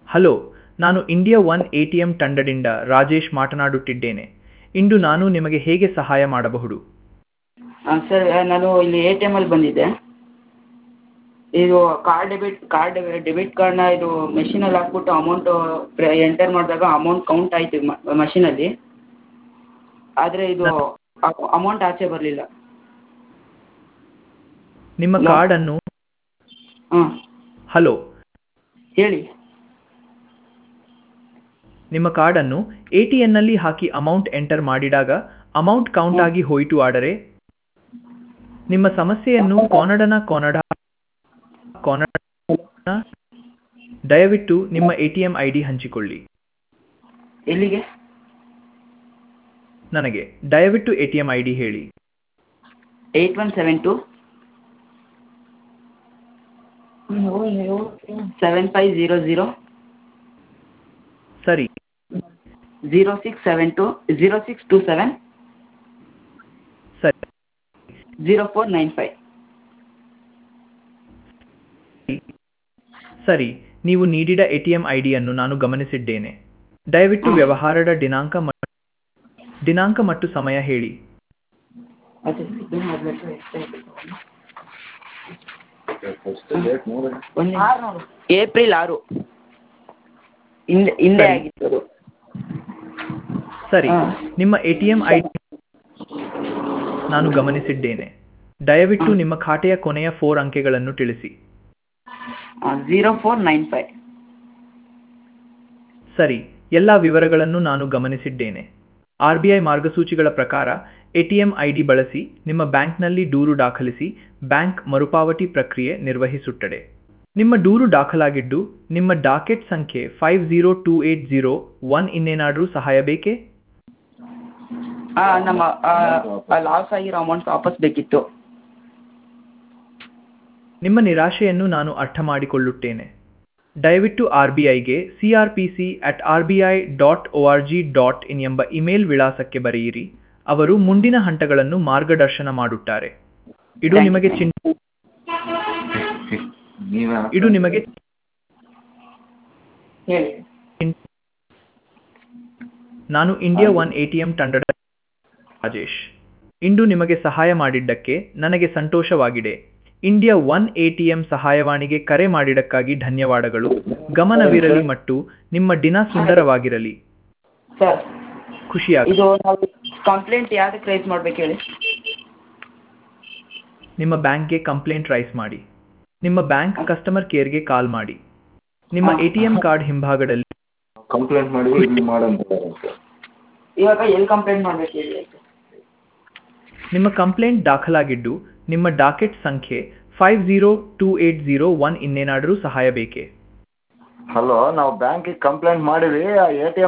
Hello ನಾನು India one A T M ತಂಡದಿಂದ ರಾಜೇಶ್ ಮಾತನಾಡುತ್ತಿದ್ದೇನೆ ಇಂದು ನಾನು ನಿಮಗೆ ಹೇಗೆ ಸಹಾಯ ಮಾಡಬಹುದು ಹಾಂ ಸರ್ ನಾನು ಇಲ್ಲಿ ಎ ಟಿ ಎಮಲ್ಲಿ ಬಂದಿದ್ದೆ ಇದು ಕಾರ್ಡ್ ಡೆಬಿಟ್ ಕಾರ್ಡ್ ಡೆಬಿಟ್ ಕಾರ್ಡನ್ನ ಇದು ಮೆಷಿನಲ್ಲಿ ಹಾಕ್ಬಿಟ್ಟು ಅಮೌಂಟು ಎಂಟರ್ ಮಾಡಿದಾಗ ಅಮೌಂಟ್ ಕೌಂಟ್ ಆಯಿತು ಮಷಿನಲ್ಲಿ ಆದರೆ ಇದು ಅಮೌಂಟ್ ಆಚೆ ಬರಲಿಲ್ಲ ನಿಮ್ಮ ಹಲೋ? ಕಾರ್ಡನ್ನು ಹಾಂ ಹಲೋ ಹೇಳಿ ನಿಮ್ಮ ಕಾರ್ಡನ್ನು ಎ ಟಿ ಎನ್ನಲ್ಲಿ ಹಾಕಿ ಅಮೌಂಟ್ ಎಂಟರ್ ಮಾಡಿದಾಗ ಅಮೌಂಟ್ ಕೌಂಟ್ ಆಗಿ ಹೋಯಿತು ಆದರೆ ನಿಮ್ಮ ಸಮಸ್ಯೆಯನ್ನು ಕನ್ನಡನ ಕನ್ನಡ ಕನ್ನಡ ದಯವಿಟ್ಟು ನಿಮ್ಮ A T M I D ಹಂಚಿಕೊಳ್ಳಿ ಎಲ್ಲಿಗೆ ನನಗೆ ದಯವಿಟ್ಟು A T M I D ಹೇಳಿ eight one seven two seven five zero zero ಸರಿ zero six seven two zero six two seven ಸರಿ ಝೀರೋ ಫೋರ್ ನೈನ್ ಫೈವ್ ಸರಿ ನೀವು ನೀಡಿದ ಎ ಟಿ ಎಂ ಐ ಡಿಯನ್ನು ನಾನು ಗಮನಿಸಿದ್ದೇನೆ ದಯವಿಟ್ಟು ವ್ಯವಹಾರದ ದಿನಾಂಕ ಮ- ದಿನಾಂಕ ಮತ್ತು ಸಮಯ ಹೇಳಿ ಒಂದು ಏಪ್ರಿಲ್ ಆರು ಹಿಂದೆ ಹಿಂದೆ ಸರಿ. ಆಗಿತ್ತು ಅದು ಸರಿ ಹಾ. ನಿಮ್ಮ ಎ ಟಿ ಎಂ ಐ ನಾನು ಗಮನಿಸಿದ್ದೇನೆ ದಯವಿಟ್ಟು ನಿಮ್ಮ ಖಾತೆಯ ಕೊನೆಯ ಫೋರ್ ಅಂಕೆಗಳನ್ನು ತಿಳಿಸಿ ಝೀರೋ ಫೋರ್ ನೈನ್ ಫೈವ್ ಸರಿ ಎಲ್ಲ ವಿವರಗಳನ್ನು ನಾನು ಗಮನಿಸಿದ್ದೇನೆ ಆರ್ ಬಿ ಐ ಮಾರ್ಗಸೂಚಿಗಳ ಪ್ರಕಾರ ಎಟಿಎಂ ಐ ಡಿ ಬಳಸಿ ನಿಮ್ಮ ಬ್ಯಾಂಕ್ನಲ್ಲಿ ದೂರು ದಾಖಲಿಸಿ ಬ್ಯಾಂಕ್ ಮರುಪಾವತಿ ಪ್ರಕ್ರಿಯೆ ನಿರ್ವಹಿಸುತ್ತದೆ ನಿಮ್ಮ ದೂರು ದಾಖಲಾಗಿದ್ದು ನಿಮ್ಮ ಡಾಕೆಟ್ ಸಂಖ್ಯೆ five zero two eight zero one ಇನ್ನೇನಾದರೂ ಸಹಾಯ ಬೇಕೇ ಹಾಂ ನಮ್ಮ ಲಾಸ್ ಆಗಿರೋ ಅಮೌಂಟ್ ವಾಪಸ್ ಬೇಕಿತ್ತು ನಿಮ್ಮ ನಿರಾಶೆಯನ್ನು ನಾನು ಅರ್ಥ ಮಾಡಿಕೊಳ್ಳುತ್ತೇನೆ ದಯವಿಟ್ಟು ಆರ್ ಬಿ ಐಗೆ C R P C at R B I dot O R G dot in ಎಂಬ ಇಮೇಲ್ ವಿಳಾಸಕ್ಕೆ ಬರೆಯಿರಿ ಅವರು ಮುಂದಿನ ಹಂತಗಳನ್ನು ಮಾರ್ಗದರ್ಶನ ಮಾಡುತ್ತಾರೆ ಇದು Thank you. ನಿಮಗೆ ಚಿನ್ ಇದು ನಿಮಗೆ ಹೇಳಿ ನಾನು India one A T M ತಂಡದ ರಾಜೇಶ್ ಇಂದು ನಿಮಗೆ ಸಹಾಯ ಮಾಡಿದ್ದಕ್ಕೆ ನನಗೆ ಸಂತೋಷವಾಗಿದೆ India one A T M ಸಹಾಯವಾಣಿಗೆ ಕರೆ ಮಾಡಿದ್ದಕ್ಕಾಗಿ ಧನ್ಯವಾದಗಳು ಗಮನವಿರಲಿ ಮತ್ತು ನಿಮ್ಮ ದಿನ ಸುಂದರವಾಗಿರಲಿ ಸರ್ ಖುಷಿಯಾಗಿ ಇದು ನಾವು ಕಂಪ್ಲೇಂಟ್ ಯಾವ್ದಕ್ಕೆ ರೈಸ್ ಮಾಡ್ಬೇಕು ಹೇಳಿ ನಿಮ್ಮ ಬ್ಯಾಂಕ್ಗೆ ಕಂಪ್ಲೇಂಟ್ ರೈಸ್ ಮಾಡಿ ನಿಮ್ಮ ಬ್ಯಾಂಕ್ ಕಸ್ಟಮರ್ ಕೇರ್ಗೆ ಕಾಲ್ ಮಾಡಿ ನಿಮ್ಮ ಎ ಟಿ ಎಂ ಕಾರ್ಡ್ ಹಿಂಭಾಗದಲ್ಲಿ ಕಂಪ್ಲೇಂಟ್ ಮಾಡಿ ಇದು ಮಾಡಂತಾರೆ ಇವಾಗ ಎಲ್ಲಿ ಕಂಪ್ಲೇಂಟ್ ಮಾಡ್ಬೇಕು ಹೇಳಿ ಆಯ್ತು ನಿಮ್ಮ ಕಂಪ್ಲೇಂಟ್ ದಾಖಲಾಗಿದ್ದು ನಿಮ್ಮ ಡಾಕೆಟ್ ಸಂಖ್ಯೆ five zero two eight zero one ಇನ್ನೇನಾದರೂ ಸಹಾಯ ಬೇಕೇ ಹಲೋ ನಾವು ಬ್ಯಾಂಕಿಗೆ ಕಂಪ್ಲೇಂಟ್ ಮಾಡಿವಿ ಆ ಎ ಟಿ